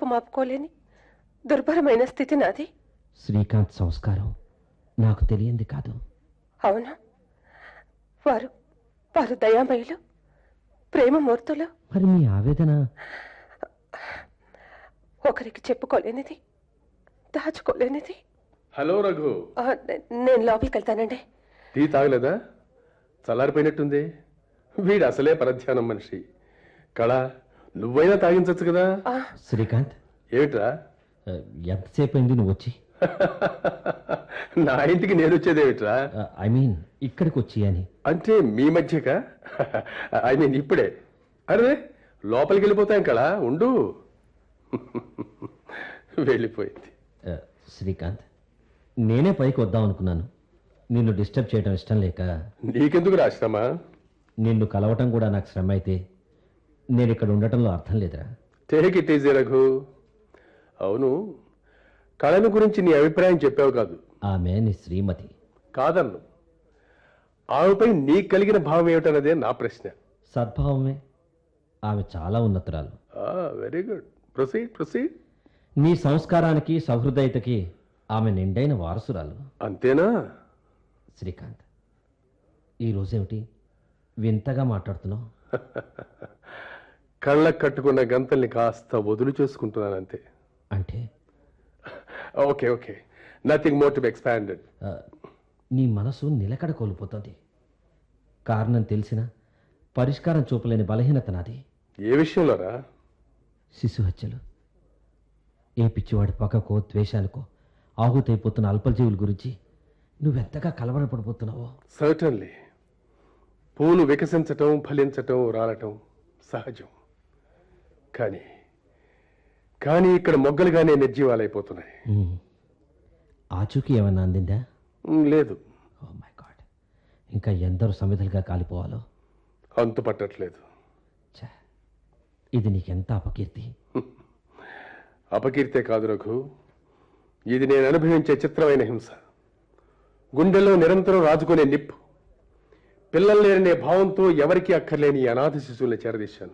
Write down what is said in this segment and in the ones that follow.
రూపుమాపుకోలేని దుర్భరమైన స్థితి నాది శ్రీకాంత్ సంస్కారం నాకు తెలియంది కాదు అవును వారు వారు దయామయులు ప్రేమమూర్తులు మరి మీ ఆవేదన ఒకరికి చెప్పుకోలేనిది దాచుకోలేనిది హలో రఘు ఆ, నే- నేను లోపలికి వెళ్తానండి టీ తాగలేదా చల్లారిపోయినట్టుంది వీడు అసలే పరధ్యానం మనిషి కళ నువ్వైనా తాగించచ్చు కదా ఆ, శ్రీకాంత్ ఏమిట్రా ఆ, ఎంతసేపు అయింది నువ్వు వచ్చి నా ఇంటికి నేను వచ్చేదేమిట్రా ఐ మీన్ ఇక్కడికి వచ్చి అని అంటే మీ మధ్యక ఐ మీన్ ఇప్పుడే అరే లోపలికి వెళ్ళిపోతాం కళ ఉండు వెళ్ళిపోయింది ఆ, శ్రీకాంత్ నేనే పైకి వద్దాం అనుకున్నాను నిన్ను డిస్టర్బ్ చేయడం ఇష్టం లేక నీకెందుకు రాశ్రమా నిన్ను కలవటం కూడా నాకు శ్రమ అయితే నేను ఇక్కడ ఉండటంలో అర్థం లేదురా టేక్ ఇట్ ఈజీ రఘు అవును కళను గురించి నీ అభిప్రాయం చెప్పావు కాదు ఆమె నీ శ్రీమతి కాదన్ను ఆమెపై నీకు కలిగిన భావం ఏమిటన్నదే నా ప్రశ్న సద్భావమే ఆమె చాలా ఉన్నతురాలు వెరీ గుడ్ ప్రొసీడ్ ప్రొసీడ్ నీ సంస్కారానికి సహృదయతకి ఆమె నిండైన వారసురాలు అంతేనా శ్రీకాంత్ ఈరోజేమిటి వింతగా మాట్లాడుతున్నావు కళ్ళకు కట్టుకున్న గంతల్ని కాస్త వదులు చేసుకుంటున్నాను అంతే అంటే okay okay nothing more to be expanded ఆ, నీ మనసు నిలకడ కోల్పోతుంది కారణం తెలిసిన పరిష్కారం చూపలేని బలహీనత నాది ఏ విషయంలోరా శిశు హత్యలు ఏ పిచ్చివాడి పగకో ద్వేషానికో ఆహుతైపోతున్న అల్పజీవుల గురించి నువ్వెంతగా కలవరపడిపోతున్నావో సర్టన్లీ పూలు వికసించటం ఫలించటం రాలటం సహజం కానీ కానీ ఇక్కడ మొగ్గలుగానే నిర్జీవాలైపోతున్నాయి ఉమ్. ఆచూకీ ఏమన్నా అందిందా మ్, లేదు ఓ మై గాడ్ ఇంకా ఎందరో సమిధలుగా కాలిపోవాలో అంతు పట్టట్లేదు ఛే, ఇది నీకెంత అపకీర్తి అపకీర్తే కాదు రఘు ఇది నేను అనుభవించే చిత్రమైన హింస గుండెల్లో నిరంతరం రాజుకునే నిప్పు పిల్లలు లేరనే భావంతో ఎవరికీ అక్కర్లేని ఈ అనాథ శిశువుల్ని చేరదీశాను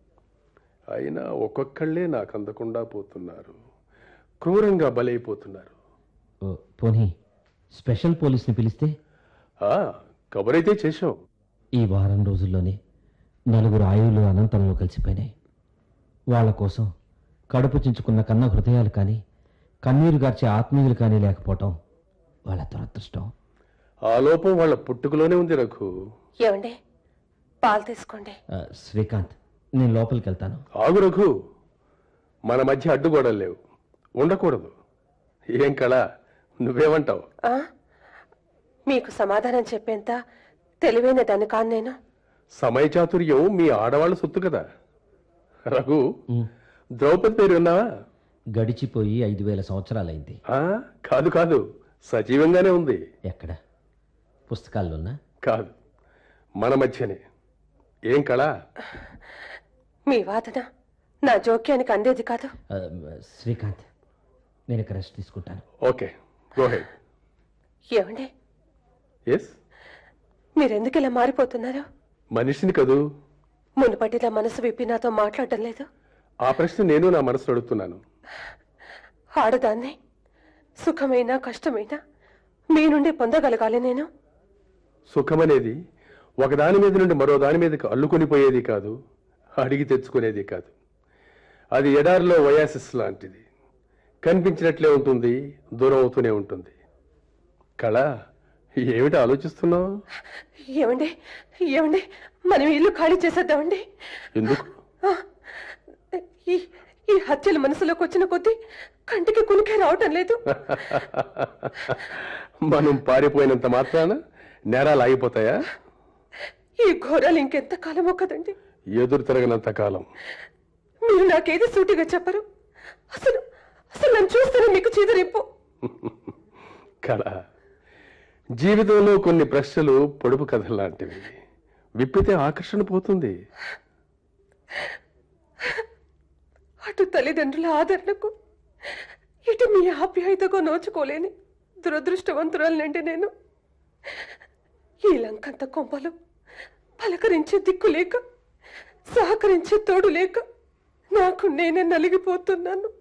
అయినా ఒక్కొక్కళ్ళే నాకు అందకుండా పోతున్నారు క్రూరంగా బలైపోతున్నారు ఓ, పోనీ స్పెషల్ పోలీస్ని పిలిస్తే ఆ కబురైతే చేశాం ఈ వారం రోజుల్లోనే నలుగురు ఆయువులు అనంతంలో కలిసిపోయినాయి వాళ్ళ కోసం కడుపు చించుకున్న కన్న హృదయాలు కానీ కన్నీరు గార్చే ఆత్మీయులు కానీ లేకపోవటం వాళ్ళ దురదృష్టం ఆ లోపం వాళ్ళ పుట్టుకలోనే ఉంది రఘు ఏమండి పాలు తీసుకోండి ఆ, శ్రీకాంత్ నేను లోపలికి వెళ్తాను ఆగు రఘు మన మధ్య అడ్డుగోడలు లేవు ఉండకూడదు ఏం కళ నువ్వేమంటావు ఆ? మీకు సమాధానం చెప్పేంత తెలివైన దాన్ని కాను నేను సమయచాతుర్యం మీ ఆడవాళ్ళ సొత్తు కదా రఘు ఉమ్, ద్రౌపది పేరు విన్నావా గడిచిపోయి ఐదు వేల సంవత్సరాలైంది ఆ, కాదు కాదు సజీవంగానే ఉంది ఎక్కడ పుస్తకాల్లోనా కాదు మన మధ్యనే ఏం కళ మీ వాదన నా జోక్యానికి అందేది కాదు ఆ, శ్రీకాంత్ నేను ఇక్కడ రెస్ట్ తీసుకుంటాను ఓకే గో హెడ్ ఏమండి ఎస్ మీరెందుకు ఇలా మారిపోతున్నారు మనిషిని కదూ మునుపటిలా మనసు విప్పి నాతో మాట్లాడటం లేదు ఆ ప్రశ్న నేను నా మనసు అడుగుతున్నాను ఆడదాన్ని సుఖమైనా కష్టమైనా మీ నుండి పొందగలగాలి నేను సుఖమనేది ఒకదాని మీద నుండి మరో దాని మీదకి అల్లుకొని పోయేది కాదు అడిగి తెచ్చుకునేది కాదు అది ఎడారిలో వయాసిస్ లాంటిది కనిపించినట్లే ఉంటుంది దూరం అవుతూనే ఉంటుంది కళ ఏమిటి ఆలోచిస్తున్నావు ఏమండి ఏమండి మనం ఇల్లు ఖాళీ చేసేద్దామండి ఎందుకు ఈ ఈ హత్యలు మనసులోకి వచ్చిన కొద్దీ కంటికి కునికే రావటం లేదు మనం పారిపోయినంత మాత్రాన నేరాలు ఆగిపోతాయా ఈ ఘోరాలు ఇంకెంత కాలమో కదండి ఎదురు తిరగనంత కాలం మీరు నాకేది సూటిగా చెప్పరు అసలు అసలు నన్ను చూస్తేనే మీకు చీదరింపు కళ జీవితంలో కొన్ని ప్రశ్నలు పొడుపు కథలు లాంటివి విప్పితే ఆకర్షణ పోతుంది అటు తల్లిదండ్రుల ఆదరణకు ఇటు మీ ఆప్యాయతకు నోచుకోలేని దురదృష్టవంతురాలంటే నేను ఈ లంకంత కొంపలు పలకరించే దిక్కు లేక సహకరించే తోడు లేక నాకు నేనే నలిగిపోతున్నాను